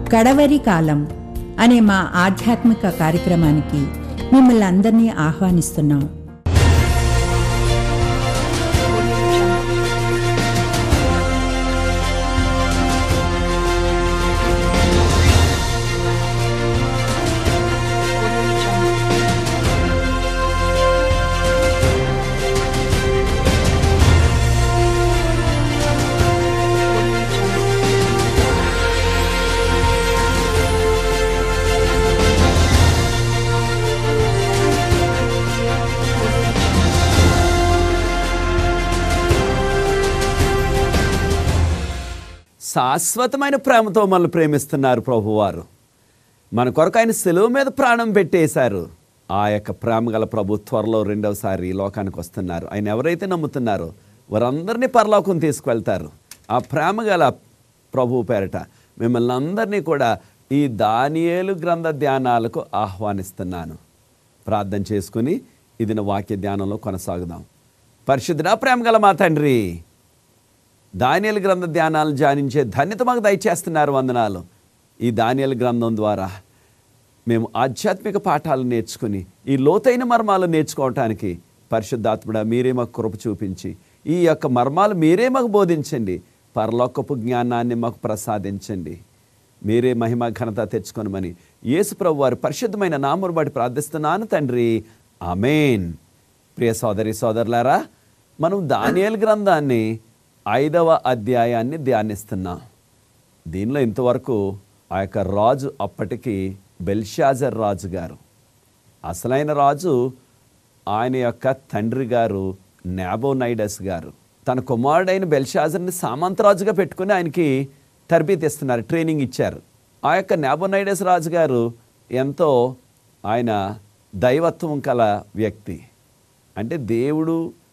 కడవరి కాలం అనే మా ఆధ్యాత్మిక కార్యక్రమానికి మిమ్మల్ని అందరినీ ఆహ్వానిస్తున్నాం శాశ్వతమైన ప్రేమతో మనల్ని ప్రేమిస్తున్నారు ప్రభువారు మన కొరకు ఆయన సెలవు మీద ప్రాణం పెట్టేశారు ఆ యొక్క ప్రేమ గల ప్రభు త్వరలో రెండవసారి ఈ లోకానికి వస్తున్నారు ఆయన ఎవరైతే నమ్ముతున్నారో వారందరినీ పరలోకం తీసుకువెళ్తారు ఆ ప్రేమ గల ప్రభు పేరట మిమ్మల్ని అందరినీ కూడా ఈ దానియేలు గ్రంథ ధ్యానాలకు ఆహ్వానిస్తున్నాను ప్రార్థన చేసుకుని ఇది నా వాక్య ధ్యానంలో కొనసాగుదాం పరిశుద్ధ ప్రేమ గల మా తండ్రి దానియలు గ్రంథ ధ్యానాలను ధ్యానించే ధన్యత మాకు దయచేస్తున్నారు వందనాలు ఈ దానియలు గ్రంథం ద్వారా మేము ఆధ్యాత్మిక పాఠాలు నేర్చుకుని ఈ లోతైన మర్మాలు నేర్చుకోవటానికి పరిశుద్ధాత్ముడ మీరే మాకు కృప చూపించి ఈ యొక్క మర్మాలు మీరే మాకు బోధించండి పరలోకపు జ్ఞానాన్ని మాకు ప్రసాదించండి మీరే మహిమ ఘనత తెచ్చుకొనమని యేసు ప్రభు వారి పరిశుద్ధమైన నామరు బట్టి ప్రార్థిస్తున్నాను తండ్రి ఆమెన్ ప్రియ సోదరి సోదరులారా మనం దానియేలు గ్రంథాన్ని ఐదవ అధ్యాయాన్ని ధ్యానిస్తున్నాం దీనిలో ఇంతవరకు ఆ యొక్క రాజు అప్పటికి బెల్షాజర్ రాజు గారు అసలైన రాజు ఆయన యొక్క తండ్రి గారు నాబోనైడస్ గారు తన కుమారుడైన బెల్షాజర్ని సామంతరాజుగా పెట్టుకుని ఆయనకి తరబీతి ఇస్తున్నారు ట్రైనింగ్ ఇచ్చారు ఆ యొక్క నాబోనైడస్ రాజు గారు ఎంతో ఆయన దైవత్వం కల వ్యక్తి అంటే దేవుడు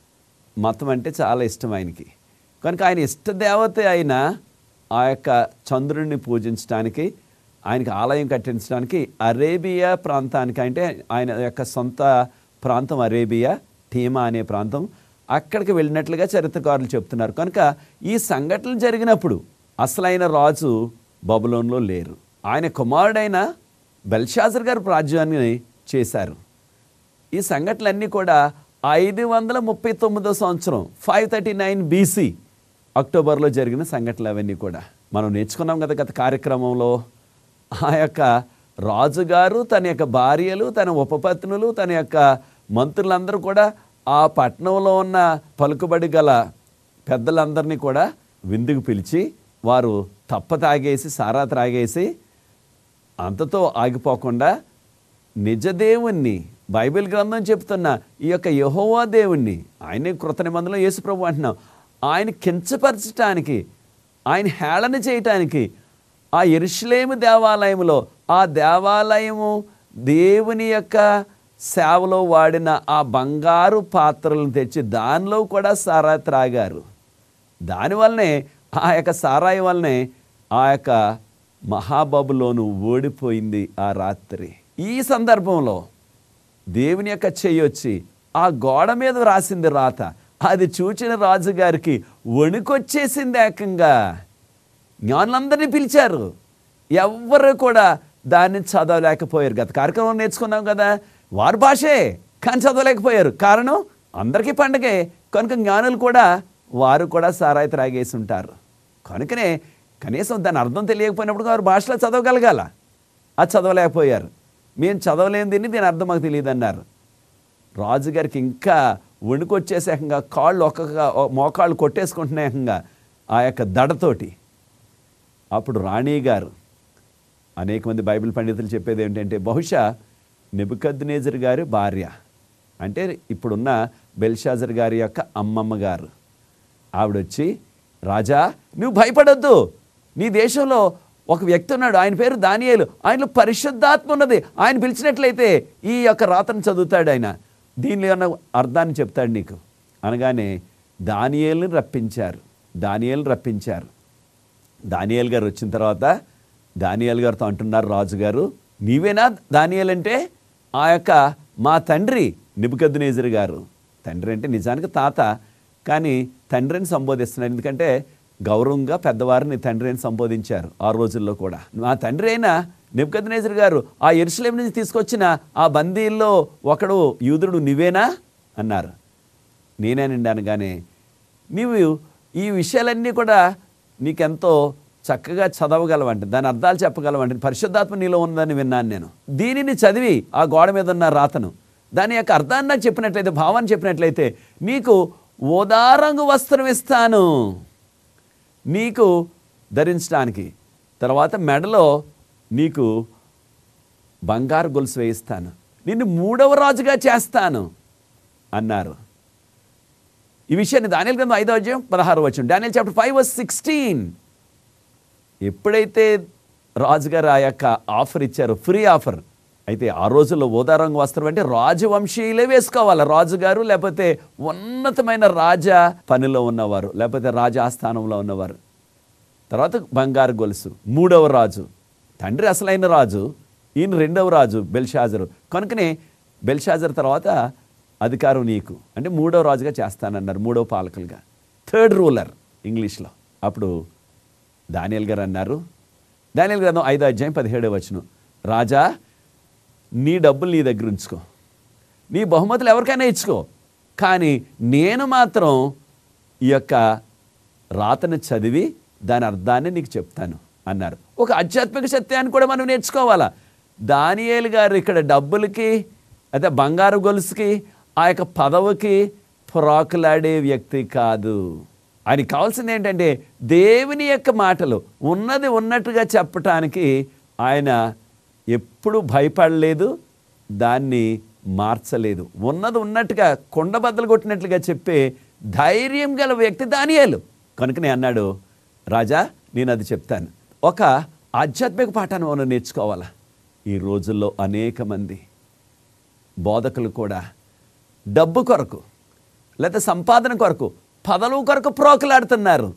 మతం అంటే చాలా ఇష్టం ఆయనకి కనుక ఆయన ఇష్ట దేవత అయిన ఆ యొక్క చంద్రుడిని పూజించడానికి ఆయనకి ఆలయం కట్టించడానికి అరేబియా ప్రాంతానికి అంటే ఆయన యొక్క సొంత ప్రాంతం అరేబియా టీమా అనే ప్రాంతం అక్కడికి వెళ్ళినట్లుగా చరిత్రకారులు చెప్తున్నారు కనుక ఈ సంఘటనలు జరిగినప్పుడు అసలైన రాజు బబులోన్లో లేరు ఆయన కుమారుడైన బెల్షాజర్ గారు రాజ్యాన్ని చేశారు ఈ సంఘటనలన్నీ కూడా ఐదు వందల ముప్పై తొమ్మిదో సంవత్సరం ఫైవ్ థర్టీ నైన్ బీసీ అక్టోబర్లో జరిగిన సంఘటనలు అవన్నీ కూడా మనం నేర్చుకున్నాం కదా గత కార్యక్రమంలో ఆ యొక్క రాజుగారు తన యొక్క భార్యలు తన ఉపపత్నులు తన యొక్క మంత్రులందరూ కూడా ఆ పట్టణంలో ఉన్న పలుకుబడి గల పెద్దలందరినీ కూడా విందుకు పిలిచి వారు తప్ప తాగేసి సారా త్రాగేసి అంతతో ఆగిపోకుండా నిజదేవుణ్ణి బైబిల్ గ్రంథం చెప్తున్న ఈ యొక్క యహోవా దేవుణ్ణి ఆయనే కృత నిబంధనలో యేసుప్రభు అంటున్నాం ఆయన కించపరచటానికి ఆయన హేళన చేయటానికి ఆ ఎరుషులేము దేవాలయంలో ఆ దేవాలయము దేవుని యొక్క సేవలో వాడిన ఆ బంగారు పాత్రలను తెచ్చి దానిలో కూడా సారా త్రాగారు దానివల్లనే ఆ యొక్క సారాయి వల్లనే ఆ యొక్క మహాబాబులోను ఓడిపోయింది ఆ రాత్రి ఈ సందర్భంలో దేవుని యొక్క చెయ్యి వచ్చి ఆ గోడ మీద రాసింది రాత అది చూచిన రాజుగారికి వణుకొచ్చేసింది ఏకంగా జ్ఞానులందరినీ పిలిచారు ఎవ్వరు కూడా దాన్ని చదవలేకపోయారు గత కార్యక్రమం నేర్చుకున్నాం కదా వారి భాషే కానీ చదవలేకపోయారు కారణం అందరికీ పండగే కనుక జ్ఞానులు కూడా వారు కూడా సారాయి త్రాగేసి ఉంటారు కనుకనే కనీసం దాని అర్థం తెలియకపోయినప్పుడు వారు భాషలో చదవగలగాల అది చదవలేకపోయారు మేము చదవలేని దీన్ని దీని అర్థం మాకు తెలియదు అన్నారు రాజుగారికి ఇంకా వణుకొచ్చేసేకంగా కాళ్ళు ఒక్కొక్క మోకాళ్ళు కొట్టేసుకుంటున్నాయంగా ఆ యొక్క దడతోటి అప్పుడు రాణి గారు అనేక మంది బైబిల్ పండితులు చెప్పేది ఏంటంటే బహుశా నెబుకద్నేజర్ గారి భార్య అంటే ఇప్పుడున్న బెల్షాజర్ గారి యొక్క అమ్మమ్మ గారు ఆవిడొచ్చి రాజా నువ్వు భయపడొద్దు నీ దేశంలో ఒక వ్యక్తి ఉన్నాడు ఆయన పేరు దానియేలు ఆయనలో పరిశుద్ధాత్మ ఉన్నది ఆయన పిలిచినట్లయితే ఈ యొక్క రాతను చదువుతాడు ఆయన దీనిలో ఉన్న అర్థాన్ని చెప్తాడు నీకు అనగానే దానియేలుని రప్పించారు దానియేలుని రప్పించారు దానియేల్ గారు వచ్చిన తర్వాత దానియేల్ గారితో అంటున్నారు రాజుగారు నీవేనా దానియేల్ అంటే ఆ యొక్క మా తండ్రి నిబుకద్నేజర్ గారు తండ్రి అంటే నిజానికి తాత కానీ తండ్రిని సంబోధిస్తున్నారు ఎందుకంటే గౌరవంగా పెద్దవారిని తండ్రి అని సంబోధించారు ఆ రోజుల్లో కూడా మా తండ్రి అయిన నెబ్కద్నేజర్ గారు ఆ ఎరుసలేం నుంచి తీసుకొచ్చిన ఆ బందీల్లో ఒకడు యూదుడు నువ్వేనా అన్నారు నేనేనండి అనగానే నీవు ఈ విషయాలన్నీ కూడా నీకెంతో చక్కగా చదవగలవంట దాని అర్థాలు చెప్పగలవంట పరిశుద్ధాత్మ నీలో ఉందని విన్నాను నేను దీనిని చదివి ఆ గోడ మీద ఉన్న రాతను దాని యొక్క అర్థాన్ని నాకు చెప్పినట్లయితే భావాన్ని చెప్పినట్లయితే నీకు ఓదారంగు వస్త్రం ఇస్తాను నీకు ధరించడానికి తర్వాత మెడలో నీకు బంగారు గొలుసు వేయిస్తాను నిన్ను మూడవ రాజుగా చేస్తాను అన్నారు ఈ విషయాన్ని దానియల్ గ్రంథం ఐదో అధ్యాయం పదహారు వచ్చిన Daniel chapter five verse sixteen ఎప్పుడైతే రాజుగారు ఆ యొక్క ఆఫర్ ఇచ్చారో ఫ్రీ ఆఫర్ అయితే ఆ రోజుల్లో ఓదారంగు వస్త్రం అంటే రాజవంశీయులే వేసుకోవాలి రాజుగారు లేకపోతే ఉన్నతమైన రాజ పనిలో ఉన్నవారు లేకపోతే రాజాస్థానంలో ఉన్నవారు తర్వాత బంగారు గొలుసు మూడవ రాజు తండ్రి అసలైన రాజు ఈయన రెండవ రాజు బెల్షాజరు కనుకనే బెల్షాజర్ తర్వాత అధికారం నీకు అంటే మూడవ రాజుగా చేస్తానన్నారు మూడవ పాలకులుగా థర్డ్ రూలర్ ఇంగ్లీష్లో అప్పుడు దానియల్ గారు అన్నారు దానియల్ గ్రంథం ఐదో అధ్యాయం పదిహేడవ వచ్చును రాజా నీ డబ్బులు నీ దగ్గర ఉంచుకో నీ బహుమతులు ఎవరికైనా ఇచ్చుకో కానీ నేను మాత్రం ఈ యొక్క రాతను చదివి దాని అర్థాన్ని నీకు చెప్తాను అన్నారు ఒక ఆధ్యాత్మిక సత్యాన్ని కూడా మనం నేర్చుకోవాలా దానియేలు గారు ఇక్కడ డబ్బులకి అయితే బంగారు గొలుసుకి ఆ యొక్క పదవికి ఫ్రాకులాడే వ్యక్తి కాదు ఆయనకి కావాల్సింది ఏంటంటే దేవుని యొక్క మాటలు ఉన్నది ఉన్నట్టుగా చెప్పటానికి ఆయన ఎప్పుడు భయపడలేదు దాన్ని మార్చలేదు ఉన్నది ఉన్నట్టుగా కొండ బద్దలు కొట్టినట్లుగా చెప్పే ధైర్యం గల వ్యక్తి దానియాలు కనుకనే అన్నాడు రాజా నేను అది చెప్తాను ఒక ఆధ్యాత్మిక పాఠాన్ని మనం నేర్చుకోవాలా ఈ రోజుల్లో అనేక మంది బోధకులు కూడా డబ్బు కొరకు లేదా సంపాదన కొరకు పదవి కొరకు ప్రోకలాడుతున్నారు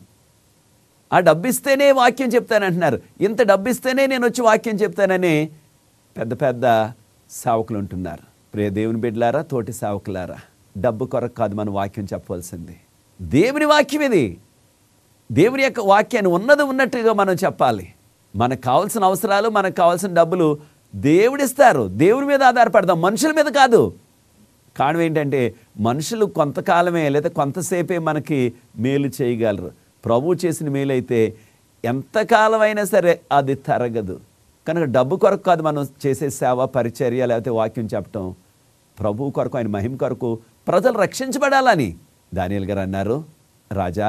ఆ డబ్బు ఇస్తేనే వాక్యం చెప్తానంటున్నారు ఇంత డబ్బు ఇస్తేనే నేను వచ్చి వాక్యం చెప్తానని పెద్ద పెద్ద సేవకులు ఉంటున్నారు ప్రియ దేవుని బిడ్డలారా తోటి సేవకులారా డబ్బు కొరకు కాదు మన వాక్యం చెప్పవలసింది దేవుని వాక్యం ఇది దేవుని యొక్క వాక్యాన్ని ఉన్నది ఉన్నట్టుగా మనం చెప్పాలి మనకు కావాల్సిన అవసరాలు మనకు కావాల్సిన డబ్బులు దేవుడిస్తారు దేవుని మీద ఆధారపడదాం మనుషుల మీద కాదు కారణం ఏంటంటే మనుషులు కొంతకాలమే లేదా కొంతసేపే మనకి మేలు చేయగలరు ప్రభు చేసిన మేలు అయితే ఎంతకాలమైనా సరే అది తరగదు కనుక డబ్బు కొరకు కాదు మనం చేసే సేవ పరిచర్య లేకపోతే వాక్యం చెప్పటం ప్రభు కొరకు ఆయన మహిమ కొరకు ప్రజలు రక్షించబడాలని దానియల్ గారు అన్నారు రాజా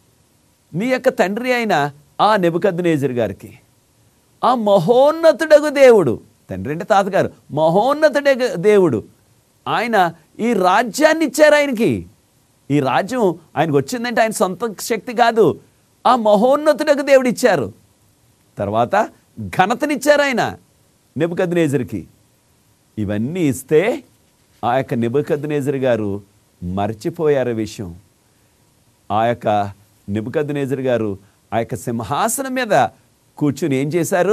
నీ యొక్క తండ్రి అయిన ఆ నెబుకద్నేజర్ గారికి ఆ మహోన్నతుడగు దేవుడు తండ్రి అంటే తాతగారు మహోన్నతుడగు దేవుడు ఆయన ఈ రాజ్యాన్ని ఇచ్చారు ఆయనకి ఈ రాజ్యం ఆయనకు వచ్చిందంటే ఆయన సొంత శక్తి కాదు ఆ మహోన్నతుడగు దేవుడు ఇచ్చారు తర్వాత ఘనతనిచ్చారు ఆయన నెబుకద్నేజర్కి ఇవన్నీ ఇస్తే ఆ యొక్క నెబుకద్నేజర్ గారు మర్చిపోయారు ఈ విషయం ఆ యొక్క నిబుకద్నేజర్ గారు ఆ యొక్క సింహాసనం మీద కూర్చుని ఏం చేశారు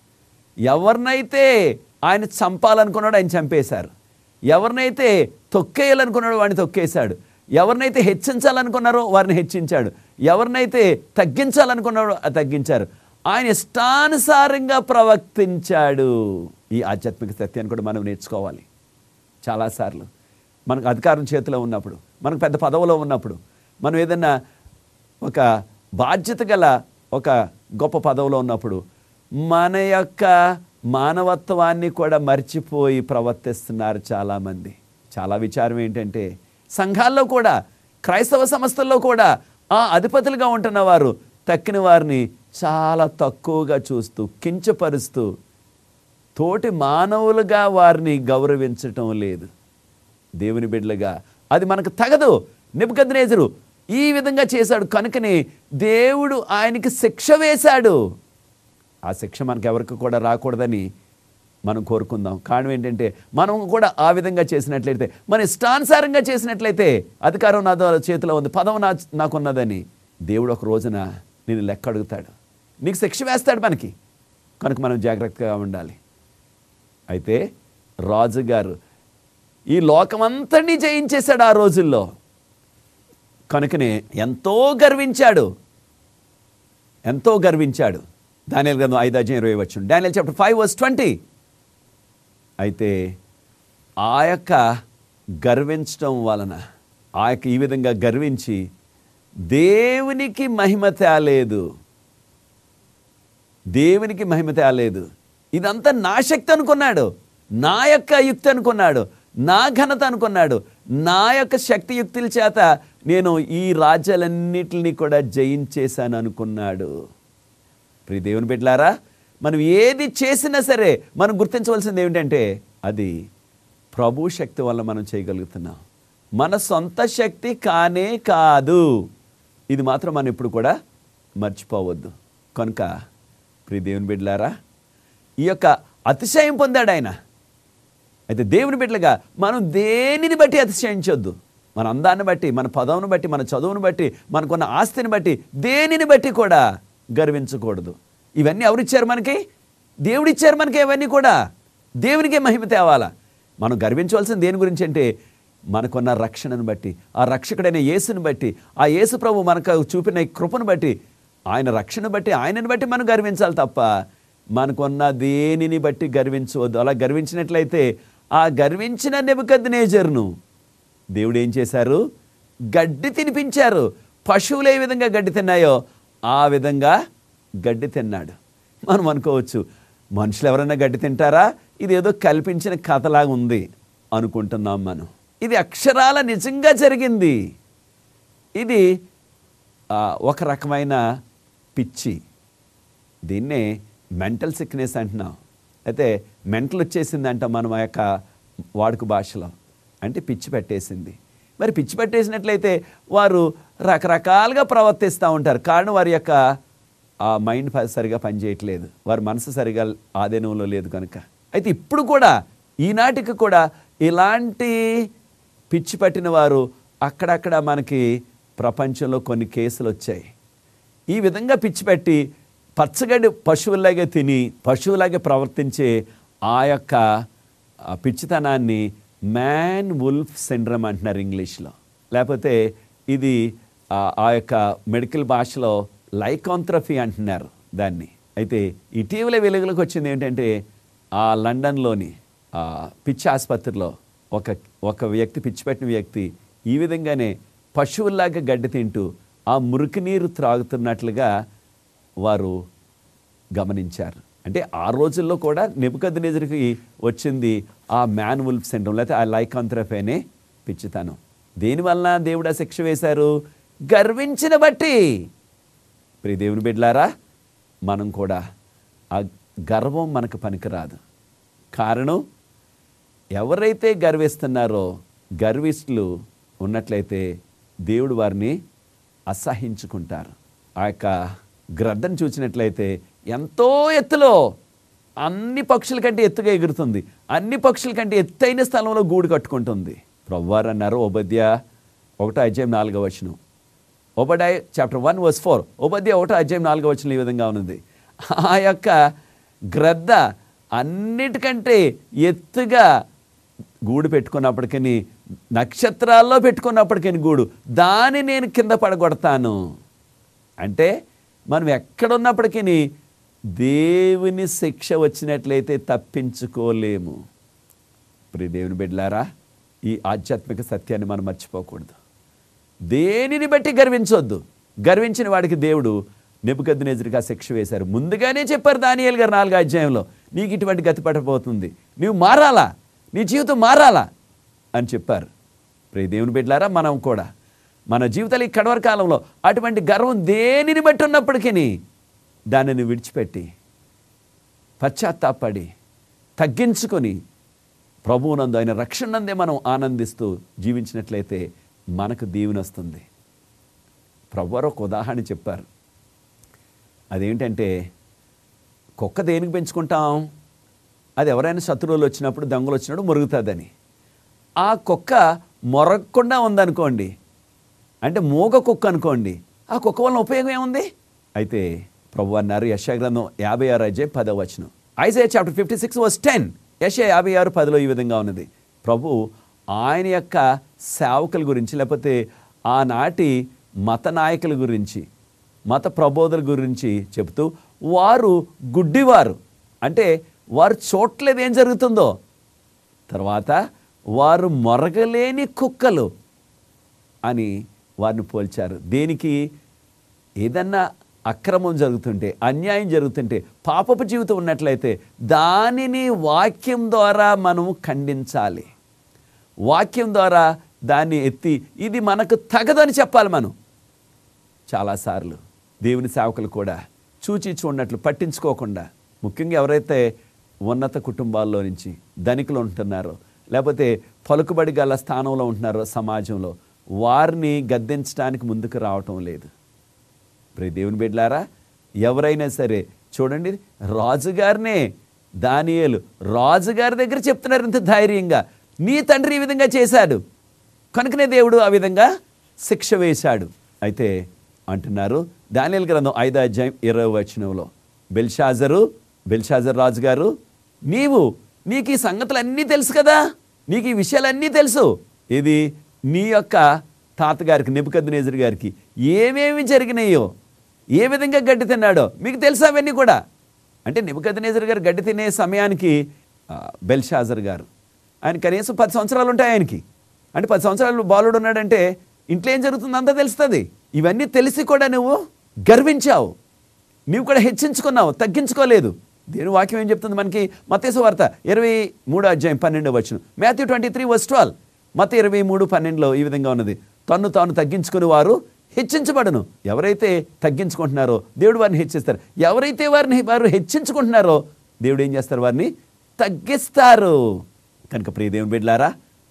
ఎవరినైతే ఆయన చంపాలనుకున్నాడో ఆయన చంపేశారు ఎవరినైతే తొక్కేయాలనుకున్నాడో వాడిని తొక్కేశాడు ఎవరినైతే హెచ్చించాలనుకున్నారో వారిని హెచ్చించాడు ఎవరినైతే తగ్గించాలనుకున్నారో అది తగ్గించారు ఆయన ఇష్టానుసారంగా ప్రవర్తించాడు ఈ ఆధ్యాత్మిక సత్యాన్ని కూడా మనం నేర్చుకోవాలి చాలాసార్లు మనకు అధికారం చేతిలో ఉన్నప్పుడు మనకు పెద్ద పదవిలో ఉన్నప్పుడు మనం ఏదన్నా ఒక బాధ్యత గల ఒక గొప్ప పదవిలో ఉన్నప్పుడు మన యొక్క మానవత్వాన్ని కూడా మర్చిపోయి ప్రవర్తిస్తున్నారు చాలామంది చాలా విచారం ఏంటంటే సంఘాల్లో కూడా క్రైస్తవ సంస్థల్లో కూడా ఆ అధిపతులుగా ఉంటున్న వారు తక్కిన వారిని చాలా తక్కువగా చూస్తూ కించపరుస్తూ తోటి మానవులుగా వారిని గౌరవించటం లేదు దేవుని బిడ్డలుగా అది మనకు తగదు నిబద్నేజరు ఈ విధంగా చేశాడు కనుకనే దేవుడు ఆయనకి శిక్ష వేశాడు ఆ శిక్ష మనకు ఎవరికి కూడా రాకూడదని మనం కోరుకుందాం కారణం ఏంటంటే మనం కూడా ఆ విధంగా చేసినట్లయితే మన ఇష్టానుసారంగా చేసినట్లయితే అధికారం నా ద్వారా చేతిలో ఉంది పదం నా నాకున్నదని దేవుడు ఒక రోజున నేను లెక్క అడుగుతాడు నీకు శిక్ష వేస్తాడు మనకి కనుక మనం జాగ్రత్తగా ఉండాలి అయితే రాజుగారు ఈ లోకమంతటినీ జయించేశాడు ఆ రోజుల్లో కనుకనే ఎంతో గర్వించాడు ఎంతో గర్వించాడు దానియల్ గ్రంథం ఐదు అధ్యాయం ఇరవై వచ్చు Daniel chapter five verse twenty అయితే ఆ యొక్క గర్వించడం వలన ఆ యొక్క ఈ విధంగా గర్వించి దేవునికి మహిమ తేలేదు దేవునికి మహిమ తేలేదు ఇదంతా నా శక్తి అనుకున్నాడు నా యొక్క యుక్తి అనుకున్నాడు నా ఘనత అనుకున్నాడు నా యొక్క శక్తి యుక్తుల చేత నేను ఈ రాజ్యాలన్నిటిని కూడా జయించేశాను అనుకున్నాడు ప్రియ దేవుని బిడ్డలారా మనం ఏది చేసినా సరే మనం గుర్తించవలసింది ఏమిటంటే అది ప్రభు శక్తి వల్ల మనం చేయగలుగుతున్నాం మన సొంత శక్తి కానే కాదు ఇది మాత్రం మనం ఇప్పుడు కూడా మర్చిపోవద్దు కనుక ప్రియ దేవుని బిడ్డలారా ఈ యొక్క అతిశయం పొందాడు ఆయన అయితే దేవుని బిడ్డలుగా మనం దేనిని బట్టి అతిశయించొద్దు మన అందాన్ని బట్టి మన పదవును బట్టి మన చదువును బట్టి మనకున్న ఆస్తిని బట్టి దేనిని బట్టి కూడా గర్వించకూడదు ఇవన్నీ ఎవరిచ్చారు మనకి దేవుడిచ్చారు మనకి ఇవన్నీ కూడా దేవునికే మహిమ తేవాలా మనం గర్వించవలసిన దేని గురించి అంటే మనకున్న రక్షణను బట్టి ఆ రక్షకుడైన యేసుని బట్టి ఆ యేసు ప్రభు మనకు చూపిన ఈ కృపను బట్టి ఆయన రక్షణ బట్టి ఆయనను బట్టి మనం గర్వించాలి తప్ప మనకున్న దేనిని బట్టి గర్వించవద్దు అలా గర్వించినట్లయితే ఆ గర్వించిన నెబుకద్నేజర్ను దేవుడు ఏం చేశారు గడ్డి తినిపించారు పశువులు ఏ విధంగా గడ్డి తిన్నాయో ఆ విధంగా గడ్డి తిన్నాడు మనం అనుకోవచ్చు మనుషులు ఎవరైనా గడ్డి తింటారా ఇది ఏదో కల్పించిన కథలాగా ఉంది అనుకుంటున్నాం మనం ఇది అక్షరాల నిజంగా జరిగింది ఇది ఆ, ఒక రకమైన పిచ్చి దీన్నే మెంటల్ సిక్నెస్ అంటున్నాం అయితే మెంటల్ వచ్చేసిందంట మనం ఆ యొక్క వాడుక భాషలో అంటే పిచ్చి పెట్టేసింది మరి పిచ్చి పెట్టేసినట్లయితే వారు రకరకాలుగా ప్రవర్తిస్తూ ఉంటారు కారణం వారి యొక్క ఆ మైండ్ ప- సరిగా పనిచేయట్లేదు వారి మనసు సరిగా ఆధీనంలో లేదు కనుక అయితే ఇప్పుడు కూడా ఈనాటికి కూడా ఇలాంటి పిచ్చి పట్టిన వారు అక్కడక్కడ మనకి ప్రపంచంలో కొన్ని కేసులు వచ్చాయి ఈ విధంగా పిచ్చి పెట్టి పచ్చగడ్డి పశువులాగే తిని పశువులాగే ప్రవర్తించే ఆ యొక్క ఆ పిచ్చితనాన్ని మ్యాన్ వుల్ఫ్ సిండ్రమ్ అంటున్నారు ఇంగ్లీష్లో లేకపోతే ఇది ఆ ఆ యొక్క మెడికల్ భాషలో లైకాంథ్రఫీ అంటున్నారు దాన్ని అయితే ఇటీవల వెలుగులోకి వచ్చింది ఏంటంటే ఆ లండన్లోని ఆ పిచ్చి ఆసుపత్రిలో ఒక ఒక వ్యక్తి పిచ్చి పెట్టిన వ్యక్తి ఈ విధంగానే పశువుల్లాగా గడ్డి తింటూ ఆ మురికి నీరు త్రాగుతున్నట్లుగా వారు గమనించారు అంటే ఆ రోజుల్లో కూడా నెబుకద్నెజర్కి వచ్చింది ఆ మ్యాన్ వుల్ఫ్ సిండ్రోమ్ లేకపోతే ఆ లైకాంథ్రఫీ అనే పిచ్చితనం దేనివల్ల దేవుడు ఆ శిక్ష వేశారు గర్వించిన బట్టి ప్రియ దేవుని బిడ్డలారా మనం కూడా ఆ గర్వం మనకు పనికిరాదు కారణం ఎవరైతే గర్విస్తున్నారో గర్విష్ఠులు ఉన్నట్లయితే దేవుడు వారిని అసహించుకుంటారు ఆ యొక్క గ్రద్దను చూసినట్లయితే ఎంతో ఎత్తులో అన్ని పక్షుల కంటే ఎత్తుగా ఎగురుతుంది అన్ని పక్షుల కంటే ఎత్తైన స్థలంలో గూడు కట్టుకుంటుంది ప్రవ్వారు అన్నారు ఉపద్య ఒకటో అధ్యాయం నాలుగో వచనం Obadiah chapter one verse four ఉపద్య ఒకటో అధ్యాయం నాలుగో వచనం ఈ విధంగా ఉన్నది ఆ యొక్క గ్రద్ద అన్నిటికంటే ఎత్తుగా గూడు పెట్టుకున్నప్పటికీ నక్షత్రాల్లో పెట్టుకున్నప్పటికీ గూడు దాన్ని నేను కింద పడగొడతాను అంటే మనం ఎక్కడున్నప్పటికీ దేవుని శిక్ష వచ్చినట్లయితే తప్పించుకోలేము ప్రియ దేవుని బిడ్డలారా ఈ ఆధ్యాత్మిక సత్యాన్ని మనం మర్చిపోకూడదు దేనిని బట్టి గర్వించొద్దు గర్వించిన వాడికి దేవుడు నెబుకద్నెజరికి ఆ శిక్ష వేశారు ముందుగానే చెప్పారు దానియేలు గారు నాలుగో అధ్యాయంలో నీకు ఇటువంటి గతి పట్టబోతుంది నీవు మారాలా నీ జీవితం మారాలా అని చెప్పారు ప్రియ దేవుని బిడ్డలారా మనం కూడా మన జీవితాలు ఈ కడవర కాలంలో అటువంటి గర్వం దేనిని బట్టి ఉన్నప్పటికీ దానిని విడిచిపెట్టి పశ్చాత్తాపడి తగ్గించుకొని ప్రభువునందు ఆయన రక్షణందే మనం ఆనందిస్తూ జీవించినట్లయితే మనకు దీవెన వస్తుంది ప్రభువారు ఒక ఉదాహరణ చెప్పారు అదేంటంటే కుక్క దేనికి పెంచుకుంటాం అది ఎవరైనా శత్రువులు వచ్చినప్పుడు దొంగలు వచ్చినప్పుడు మురుగుతుందని ఆ కుక్క మొరగకుండా ఉందనుకోండి అంటే మూగ కుక్క అనుకోండి ఆ కుక్క వలన ఉపయోగం ఏముంది అయితే ప్రభు అన్నారు యశాగ్రంథం యాభై ఆరు అధ్యాయం పదవ వచనం Isaiah chapter fifty six verse ten యశ యాభై ఆరు పదిలో ఈ విధంగా ఉన్నది ప్రభు ఆయన యొక్క సేవకుల గురించి లేకపోతే ఆనాటి మత నాయకుల గురించి మత ప్రబోధల గురించి చెబుతూ వారు గుడ్డివారు అంటే వారు చూడలేదు ఏం జరుగుతుందో తర్వాత వారు మొరగలేని కుక్కలు అని వారిని పోల్చారు దేనికి ఏదన్నా అక్రమం జరుగుతుంటే అన్యాయం జరుగుతుంటే పాపపు జీవితం ఉన్నట్లయితే దానిని వాక్యం ద్వారా మనము ఖండించాలి వాక్యం ద్వారా దాన్ని ఎత్తి ఇది మనకు తగదని చెప్పాలి మనం చాలాసార్లు దేవుని సేవకులు కూడా చూచి చూడనట్లు పట్టించుకోకుండా ముఖ్యంగా ఎవరైతే ఉన్నత కుటుంబాల్లో నుంచి ధనికులు ఉంటున్నారో లేకపోతే పలుకుబడి గల స్థానంలో ఉంటున్నారో సమాజంలో వారిని గద్దించడానికి ముందుకు రావటం లేదు ప్రియ దేవుని బిడ్డలారా ఎవరైనా సరే చూడండి రాజుగారినే దానియేలు రాజుగారి దగ్గర చెప్తున్నారు ఇంత ధైర్యంగా నీ తండ్రి ఈ విధంగా చేశాడు కనుకనే దేవుడు ఆ విధంగా శిక్ష వేశాడు అయితే అంటున్నారు దానియల్ గ్రంథం ఐదో అధ్యాయం ఇరవై వచనంలో బెల్షాజరు బెల్షాజర్ రాజు గారు నీవు నీకు ఈ సంగతులు అన్నీ తెలుసు కదా నీకు ఈ విషయాలన్నీ తెలుసు ఇది నీ యొక్క తాతగారికి నెబుకద్నేజర్ గారికి ఏమేమి జరిగినాయో ఏ విధంగా గడ్డి తిన్నాడో మీకు తెలుసా అవన్నీ కూడా అంటే నెబుకద్నేజర్ గారు గడ్డి తినే సమయానికి ఆ, బెల్షాజర్ గారు ఆయన కనీసం పది సంవత్సరాలు ఉంటాయి ఆయనకి అంటే పది సంవత్సరాలు బాలుడు ఉన్నాడంటే ఇంట్లో ఏం జరుగుతుందో అంతా తెలుస్తుంది ఇవన్నీ తెలిసి కూడా నువ్వు గర్వించావు నీవు కూడా హెచ్చించుకున్నావు తగ్గించుకోలేదు దేని వాక్యం ఏం చెప్తుంది మనకి మతేసు వార్త ఇరవై మూడో అధ్యాయం పన్నెండు వచ్చిన Matthew twenty three verse twelve మత ఇరవై మూడు పన్నెండులో ఈ విధంగా ఉన్నది తన్ను తాను తగ్గించుకుని వారు హెచ్చించబడను ఎవరైతే తగ్గించుకుంటున్నారో దేవుడు వారిని హెచ్చిస్తారు ఎవరైతే వారిని వారు హెచ్చించుకుంటున్నారో దేవుడు ఏం చేస్తారు వారిని తగ్గిస్తారు కనుక ప్రియ దేవుని బిడ్డలారా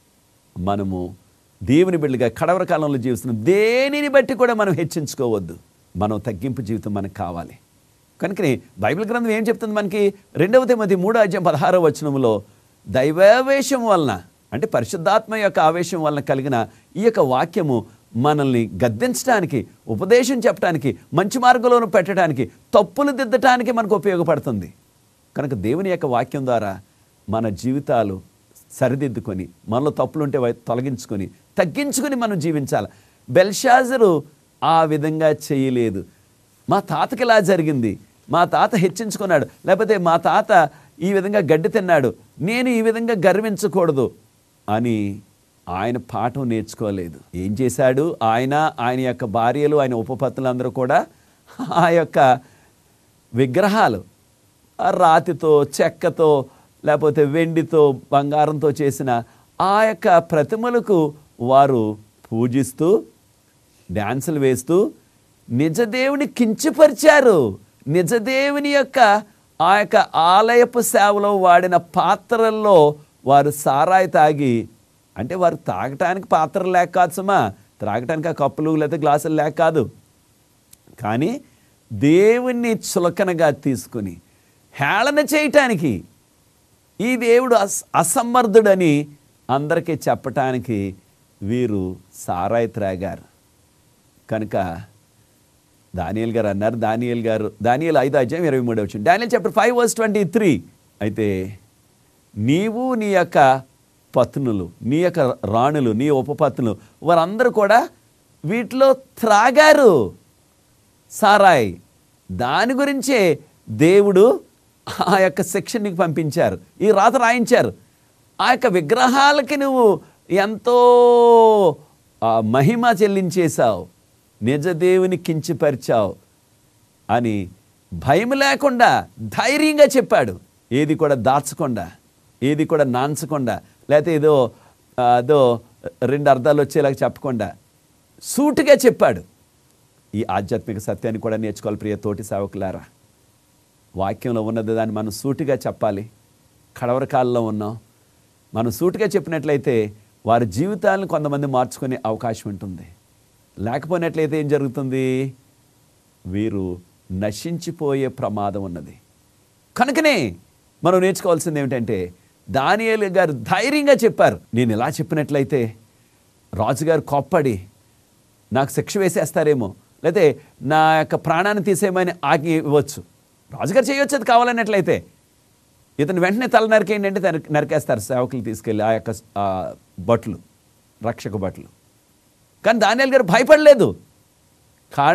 మనము దేవుని బిడ్డలుగా కడవర కాలంలో జీవిస్తున్నాం దేనిని బట్టి కూడా మనం హెచ్చించుకోవద్దు మనం తగ్గింపు జీవితం మనకు కావాలి కనుకనే బైబిల్ గ్రంథం ఏం చెప్తుంది మనకి రెండవ తేమతి మూడో అధ్యాయం పదహారవ వచనంలో దైవావేశం వలన అంటే పరిశుద్ధాత్మ యొక్క ఆవేశం వలన కలిగిన ఈ యొక్క వాక్యము మనల్ని గద్దించడానికి ఉపదేశం చెప్పడానికి మంచి మార్గంలోను పెట్టడానికి తప్పులు దిద్దటానికి మనకు ఉపయోగపడుతుంది కనుక దేవుని యొక్క వాక్యం ద్వారా మన జీవితాలు సరిదిద్దుకొని మనలో తప్పులుంటే వై- తొలగించుకొని తగ్గించుకొని మనం జీవించాలి బెల్షాజరు ఆ విధంగా చేయలేదు మా తాతకి ఇలా జరిగింది మా తాత హెచ్చించుకున్నాడు లేకపోతే మా తాత ఈ విధంగా గడ్డి తిన్నాడు నేను ఈ విధంగా గర్వించకూడదు అని ఆయన పాఠం నేర్చుకోలేదు ఏం చేశాడు ఆయన ఆయన యొక్క భార్యలు ఆయన ఉపపత్తులందరూ కూడా ఆ యొక్క విగ్రహాలు ఆ రాతితో చెక్కతో లేకపోతే వెండితో బంగారంతో చేసిన ఆ యొక్క ప్రతిమలకు వారు పూజిస్తూ డ్యాన్సులు వేస్తూ నిజదేవుని కించపరిచారు నిజదేవుని యొక్క ఆ యొక్క ఆలయపు సేవలో వాడిన పాత్రల్లో వారు సారాయి తాగి అంటే వారు తాగటానికి పాత్రలు లేక కాదు సుమా త్రాగటానికి ఆ కప్పులు లేకపోతే గ్లాసులు లేక కాదు కానీ దేవుణ్ణి చులకనగా తీసుకుని హేళన చేయటానికి ఈ దేవుడు అస్ అసమర్థుడని అందరికీ చెప్పటానికి వీరు సారాయి త్రాగారు కనుక దానియల్ గారు అన్నారు దానియల్ గారు దానియల్ ఐదు అధ్యాయం ఇరవై మూడు వచ్చింది Daniel chapter five verse twenty three అయితే నీవు నీ యొక్క పత్నులు నీ యొక్క రాణులు నీ ఉపపత్నులు వారందరూ కూడా వీటిలో త్రాగారు సారాయ్ దాని గురించే దేవుడు ఆ యొక్క శిక్ష నీకు పంపించారు ఈ రాత రాయించారు ఆ యొక్క విగ్రహాలకి నువ్వు ఎంతో ఆ, మహిమ చెల్లించేశావు నిజదేవుని కించిపరిచావు అని భయం లేకుండా ధైర్యంగా చెప్పాడు ఏది కూడా దాచకుండా ఏది కూడా నాంచకుండా లేకపోతే ఏదో ఆ, ఏదో రెండు అర్థాలు వచ్చేలాగా చెప్పకుండా సూటిగా చెప్పాడు ఈ ఆధ్యాత్మిక సత్యాన్ని కూడా నేర్చుకోవాలి ప్రియ తోటి సేవకులారా వాక్యంలో ఉన్నది దాన్ని మనం సూటిగా చెప్పాలి కడవరకాలలో ఉన్నాం మనం సూటిగా చెప్పినట్లయితే వారి జీవితాలను కొంతమంది మార్చుకునే అవకాశం ఉంటుంది లేకపోయినట్లయితే ఏం జరుగుతుంది వీరు నశించిపోయే ప్రమాదం ఉన్నది కనుకనే మనం నేర్చుకోవాల్సింది ఏమిటంటే దానియేలు గారు ధైర్యంగా చెప్పారు నేను ఇలా చెప్పినట్లయితే రాజుగారు కోప్పడి నాకు శిక్ష వేసేస్తారేమో లేతే నా యొక్క ప్రాణాన్ని తీసేయమని ఆజ్ఞ ఇవ్వచ్చు రాజుగారు చేయొచ్చు అది కావాలన్నట్లయితే ఇతను వెంటనే తల నరికేయండి అంటే నరికి- నరికేస్తారు సేవకులు తీసుకెళ్ళి ఆ యొక్క ఆ, భటులు రక్షక భటులు కానీ దానియాల్ గారు భయపడలేదు కారణం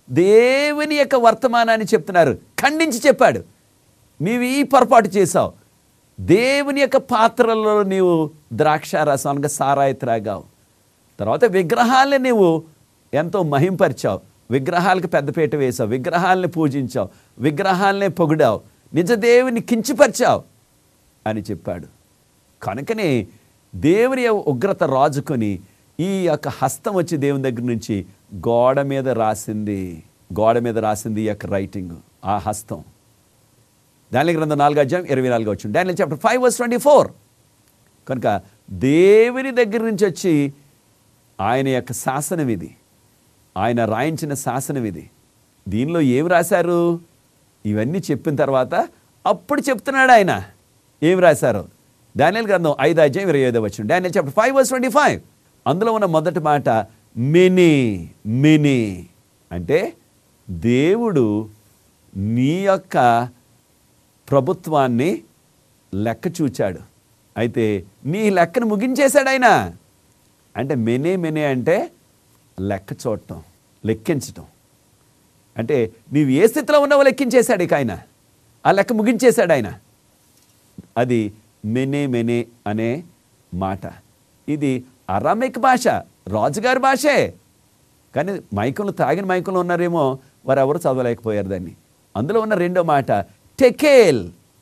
దేవుని యొక్క వర్తమానాన్ని చెప్తున్నారు ఖండించి చెప్పాడు నీవు ఈ పొరపాటు చేశావు దేవుని యొక్క పాత్రలో నీవు ద్రాక్ష రసం అనగా సారాయి త్రాగావు తర్వాత విగ్రహాలని నీవు ఎంతో మహింపరిచావు విగ్రహాలకు పెద్దపీట వేశావు విగ్రహాలని పూజించావు విగ్రహాలనే పొగిడావు నిజ దేవుని కించిపరిచావు అని చెప్పాడు కనుకనే దేవుని యొక్క ఉగ్రత రాజుకొని ఈ యొక్క హస్తం వచ్చి దేవుని దగ్గర నుంచి గోడ మీద రాసింది గోడ మీద రాసింది ఈ యొక్క రైటింగ్ ఆ హస్తం దాని గ్రంథం నాలుగు అధ్యాయం ఇరవై నాలుగు వచ్చింది దాని chapter five verse twenty four కనుక దేవుని దగ్గర నుంచి వచ్చి ఆయన యొక్క శాసనం ఇది ఆయన రాయించిన శాసనం ఇది దీనిలో ఏం రాశారు ఇవన్నీ చెప్పిన తర్వాత అప్పుడు చెప్తున్నాడు ఆయన ఏం రాశారు డానియల్ గ్రంథం ఐదు అధ్యాయం ఇరవై ఐదో వచ్చింది Daniel chapter five verse twenty five అందులో ఉన్న మొదటి మాట మినీ మినీ అంటే దేవుడు నీ యొక్క ప్రభుత్వాన్ని లెక్క చూచాడు అయితే నీ లెక్కను ముగించేశాడు ఆయన అంటే మెనే మెనే అంటే లెక్క చూడటం లెక్కించటం అంటే నీవు ఏ స్థితిలో ఉన్నావో లెక్కించేశాడు ఇక ఆయన ఆ లెక్క ముగించేశాడు ఆయన అది మెనే మెనే అనే మాట ఇది అరామిక్ భాష రాజుగారి భాషే కానీ మైకంలో తాగిన మైకంలో ఉన్నారేమో వారు ఎవరు చదవలేకపోయారు దాన్ని అందులో ఉన్న రెండో మాట టెకేల్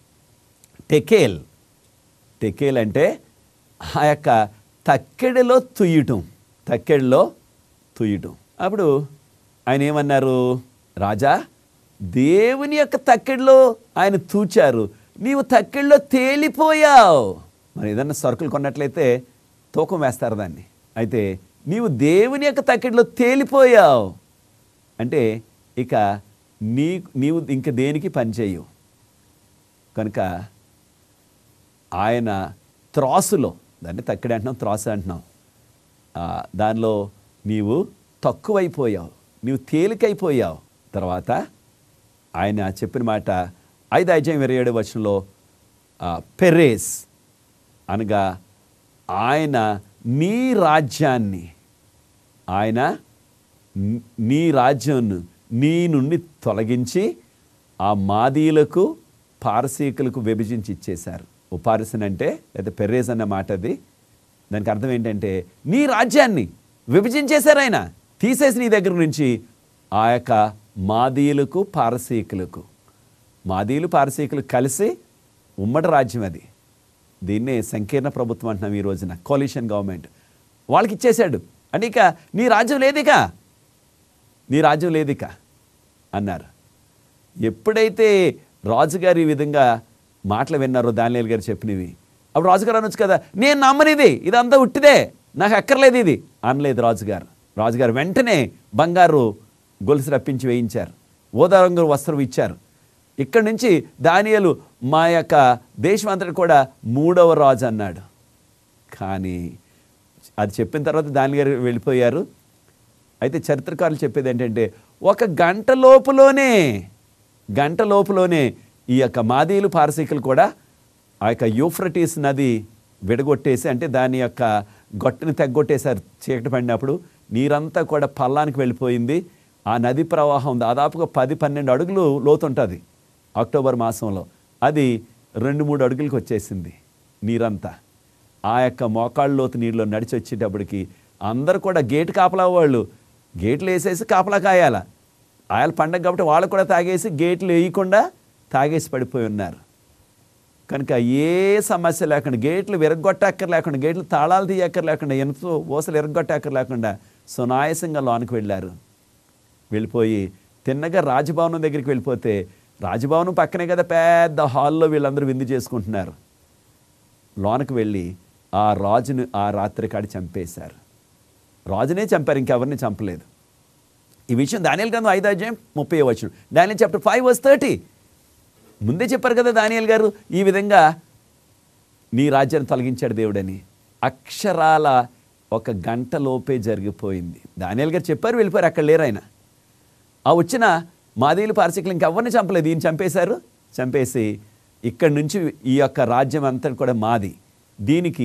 టెకేల్ టెకేల్ అంటే ఆ యొక్క తక్కెడలో తుయ్యటం తక్కెడలో తుయ్యటం అప్పుడు ఆయన ఏమన్నారు రాజా దేవుని యొక్క తక్కెడలో ఆయన తూచారు నీవు తక్కెడలో తేలిపోయావు మరి ఏదన్నా సరుకులు కొన్నట్లయితే తూకం వేస్తారు దాన్ని అయితే నీవు దేవుని యొక్క తక్కెడలో తేలిపోయావు అంటే ఇక నీ నీవు ఇంక దేనికి పనిచేయవు కనుక ఆయన త్రాసులో దాన్ని తక్కడి అంటున్నాం త్రాసు అంటున్నాం ఆ, దానిలో నీవు తక్కువైపోయావు నీవు తేలికైపోయావు తర్వాత ఆయన చెప్పిన మాట ఐదు అధ్యాయం ఇరవై ఏడు వచనంలో ఆ, పెరేస్ అనగా ఆయన నీ రాజ్యాన్ని ఆయన ని- నీ రాజ్యంను నీ నుండి తొలగించి ఆ మాదీలకు పారసీకులకు విభజించి ఇచ్చేశారు ఉపారసన్ అంటే లేదా పెర్రేజ్ అన్న మాట అది దానికి అర్థం ఏంటంటే నీ రాజ్యాన్ని విభజించేశారు ఆయన తీసేసి నీ దగ్గర నుంచి ఆ యొక్క మాదీయులకు పారసీకులకు మాదీయులు పారసీకులు కలిసి ఉమ్మడి రాజ్యం అది దీన్నే సంకీర్ణ ప్రభుత్వం అంటున్నాం ఈ రోజున కోalition గవర్నమెంట్ వాళ్ళకి ఇచ్చేశాడు అంటే ఇక నీ రాజ్యం లేదిక నీ రాజ్యం లేదిక అన్నారు ఎప్పుడైతే రాజుగారు ఈ విధంగా మాటలు విన్నారో దానిలేలు గారు చెప్పినవి అప్పుడు రాజుగారు అనొచ్చు కదా నేను నమ్మనిది ఇదంతా ఉట్టిదే నాకు అక్కర్లేదు ఇది అనలేదు రాజుగారు రాజుగారు వెంటనే బంగారు గొలుసు రప్పించి వేయించారు ఓదా రంగు వస్త్రం ఇచ్చారు ఇక్కడి నుంచి దానియలు మా యొక్క దేశం అంతటి కూడా మూడవ రాజు అన్నాడు కానీ అది చెప్పిన తర్వాత దాని గారు వెళ్ళిపోయారు అయితే చరిత్రకారులు చెప్పేది ఏంటంటే ఒక గంట లోపులోనే గంట లోపులోనే ఈ యొక్క మాదీయులు పారసీకులు కూడా ఆ యొక్క యూఫ్రటీస్ నది విడగొట్టేసి అంటే దాని యొక్క గొట్టని తెగ్గొట్టేశారు చీకటి పడినప్పుడు నీరంతా కూడా పల్లానికి వెళ్ళిపోయింది ఆ నది ప్రవాహం దాదాపుగా పది పన్నెండు అడుగులు లోతుంటుంది అక్టోబర్ మాసంలో అది రెండు మూడు అడుగులకు వచ్చేసింది నీరంతా ఆ యొక్క మోకాళ్ళ లోతు నీళ్ళలో నడిచి వచ్చేటప్పటికి అందరు కూడా గేటు కాపలా వాళ్ళు గేట్లు వేసేసి కాపలా కాయాల ఆయల పండగ కాబట్టి వాళ్ళు కూడా తాగేసి గేట్లు వేయకుండా తాగేసి పడిపోయి ఉన్నారు కనుక ఏ సమస్య లేకుండా గేట్లు విరగొట్టక్కర్ లేకుండా గేట్లు తాళాలు తీయక్కర్ లేకుండా ఎంతో ఊసలు విరగొట్టక్కర్ లేకుండా సునాయాసంగా లోనికి వెళ్ళారు వెళ్ళిపోయి తిన్నగా రాజభవనం దగ్గరికి వెళ్ళిపోతే రాజభవనం పక్కనే కదా పెద్ద హాల్లో వీళ్ళందరూ విందు చేసుకుంటున్నారు లోనకి వెళ్ళి ఆ రాజును ఆ రాత్రి కాడి చంపేశారు రాజునే చంపారు ఇంకెవరిని చంపలేదు ఈ విషయం దానియల్ గ్రంథం ఐదు అధ్యాయం ముప్పై వచ్చిన Daniel chapter five verse thirty ముందే చెప్పారు కదా దానియల్ గారు ఈ విధంగా నీ రాజ్యాన్ని తొలగించాడు దేవుడని అక్షరాల ఒక గంట లోపే జరిగిపోయింది దానియల్ గారు చెప్పారు వెళ్ళిపోయారు అక్కడ లేరు ఆయన ఆ వచ్చిన మాదీయులు పారసికులు ఇంకెవరిని చంపలేదు ఈయన చంపేశారు చంపేసి ఇక్కడి నుంచి ఈ యొక్క రాజ్యం అంతా కూడా మాది దీనికి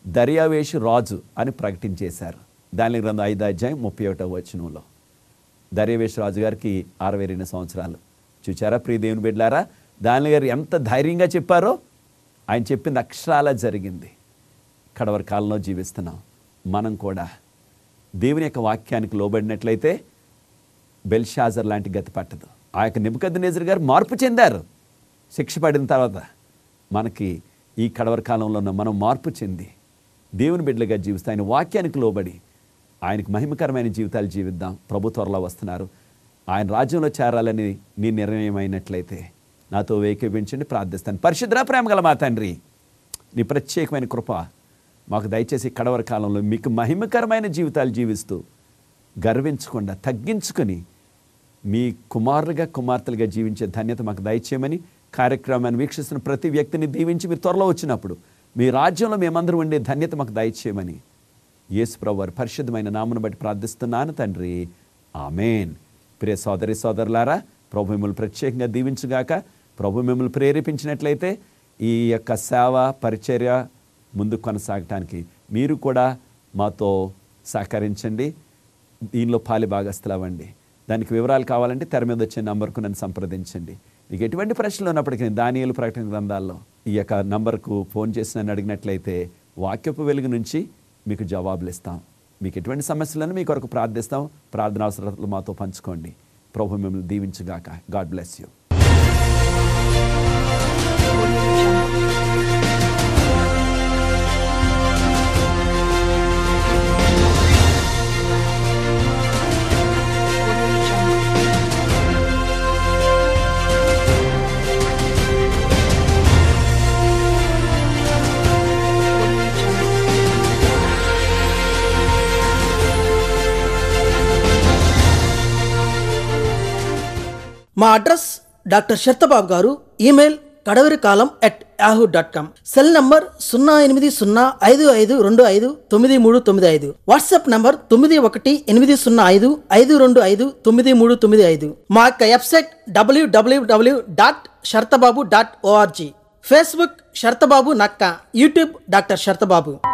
దర్యావేషు రాజు అని ప్రకటించేశారు దాని గ్రంథం ఐదు అధ్యాయం ముప్పై ఒకటో వచనంలో దర్యవేశ్ రాజు గారికి అరవై రెండు సంవత్సరాలు చూచారా ప్రియ దేవుని బిడ్డారా దాని గారు ఎంత ధైర్యంగా చెప్పారో ఆయన చెప్పింది అక్షరాల జరిగింది కడవరి కాలంలో జీవిస్తున్నాం మనం కూడా దేవుని యొక్క వాక్యానికి లోబడినట్లయితే బెల్షాజర్ లాంటి గతి పట్టదు ఆ యొక్క నిబద్నేజర్ గారు మార్పు చెందారు శిక్ష పడిన తర్వాత మనకి ఈ కడవరి కాలంలో ఉన్న మనం మార్పు చెంది దేవుని బిడ్డలుగా జీవిస్తే ఆయన వాక్యానికి లోబడి ఆయనకు మహిమకరమైన జీవితాలు జీవిద్దాం ప్రభు త్వరలో వస్తున్నారు ఆయన రాజ్యంలో చేరాలని నీ నిర్ణయం అయినట్లయితే నాతో వేకేపించండి ప్రార్థిస్తాను పరిశుద్ర ప్రేమ గల మా తండ్రి నీ ప్రత్యేకమైన కృప మాకు దయచేసి ఈ కడవరి కాలంలో మీకు మహిమకరమైన జీవితాలు జీవిస్తూ గర్వించకుండా తగ్గించుకొని మీ కుమారులుగా కుమార్తెలుగా జీవించే ధన్యత మాకు దయచేయమని కార్యక్రమాన్ని వీక్షిస్తున్న ప్రతి వ్యక్తిని దీవించి మీరు త్వరలో వచ్చినప్పుడు మీ రాజ్యంలో మేమందరం ఉండే ధన్యత మాకు దయచేయమని యేసు ప్రభు వారి పరిశుద్ధమైన నామను బట్టి ప్రార్థిస్తున్నాను తండ్రి ఆమెన్ ప్రియ సోదరి సోదరులారా ప్రభు మిమ్మల్ని ప్రత్యేకంగా దీవించుగాక ప్రభు మిమ్మల్ని ప్రేరేపించినట్లయితే ఈ యొక్క సేవ పరిచర్య ముందు కొనసాగటానికి మీరు కూడా మాతో సహకరించండి దీనిలో పాలి భాగస్థులు అవ్వండి దానికి వివరాలు కావాలంటే తెర మీద వచ్చే నంబర్కు నన్ను సంప్రదించండి మీకు ఎటువంటి ప్రశ్నలు ఉన్నప్పటికీ దానియలు ప్రకటన గ్రంథాల్లో ఈ యొక్క నంబర్కు ఫోన్ చేసి నన్ను అడిగినట్లయితే వాక్యపు వెలుగు నుంచి మీకు జవాబులు ఇస్తాం మీకు ఎటువంటి సమస్యలను మీ కొరకు ప్రార్థిస్తాం ప్రార్థన అవసరాలు మాతో పంచుకోండి ప్రభు మిమ్మల్ని దీవించుగాక గాడ్ బ్లెస్ యూ మా address doctor Sarathbabu garu email కడవరి కాలం at Yahoo dot com cell number సున్నా ఎనిమిది సున్నా ఐదు ఐదు రెండు ఐదు తొమ్మిది మూడు తొమ్మిది ఐదు వాట్సాప్ నంబర్ తొమ్మిది ఒకటి ఎనిమిది సున్నా ఐదు ఐదు రెండు ఐదు తొమ్మిది మూడు తొమ్మిది ఐదు మా యొక్క website WWW dot Sarathbabu dot ORG Facebook Sarathbabu Nakka YouTube doctor శర్తబాబు